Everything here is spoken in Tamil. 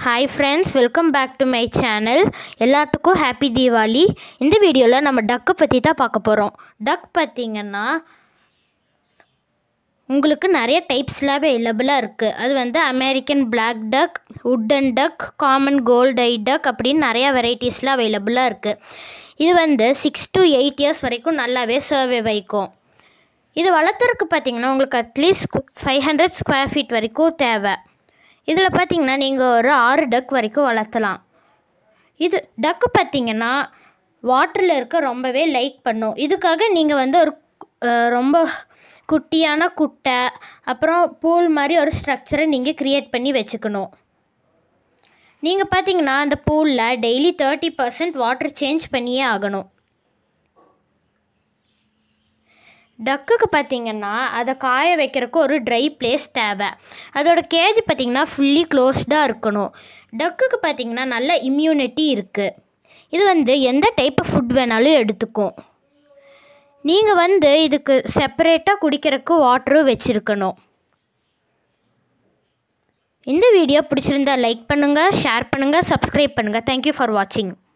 hi friends welcome back to my channel எல்லாத்துக்கும் ஹாப்பி தீபாவளி இந்த வீடியோவில் நம்ம டக்கை பற்றி தான் பார்க்க போகிறோம் டக் பார்த்திங்கன்னா உங்களுக்கு நிறைய டைப்ஸில் அவைலபிளாக இருக்குது அது வந்து American black duck wooden duck common goldeneye duck அப்படின்னு நிறையா வெரைட்டிஸில் அவைலபிளாக இருக்குது இது வந்து சிக்ஸ் டு எயிட் இயர்ஸ் வரைக்கும் நல்லாவே சர்வே வைக்கும் இது வளர்த்துறதுக்கு பார்த்தீங்கன்னா உங்களுக்கு at least five hundred square feet வரைக்கும் தேவை இதில் பார்த்தீங்கன்னா நீங்கள் ஒரு ஆறு டக் வரைக்கும் வளர்த்தலாம் இது டக்கு பார்த்தீங்கன்னா வாட்டரில் இருக்க ரொம்பவே லைக் பண்ணும் இதுக்காக நீங்கள் வந்து ஒரு அஹ், ரொம்ப குட்டியான குட்டை அப்புறம் பூல் மாதிரி ஒரு ஸ்ட்ரக்சரை நீங்கள் க்ரியேட் பண்ணி வச்சுக்கணும் நீங்கள் பார்த்தீங்கன்னா அந்த பூலில் daily thirty percent water change பண்ணியே ஆகணும் டக்குக்கு பார்த்தீங்கன்னா அதை காய வைக்கிறதுக்கு ஒரு ட்ரை பிளேஸ் தேவை அதோட கேஜ் பார்த்தீங்கன்னா ஃபுல்லி க்ளோஸ்டாக இருக்கணும் டக்குக்கு பார்த்தீங்கன்னா நல்ல இம்யூனிட்டி இருக்குது இது வந்து எந்த டைப் ஃபுட் வேணாலும் எடுத்துக்கும் நீங்கள் வந்து இதுக்கு செப்பரேட்டாக குடிக்கிறதுக்கு வாட்டரும் வச்சுருக்கணும் இந்த வீடியோ பிடிச்சிருந்தா லைக் பண்ணுங்கள் ஷேர் பண்ணுங்கள் சப்ஸ்கிரைப் பண்ணுங்கள் தேங்க்யூ ஃபார் வாட்சிங்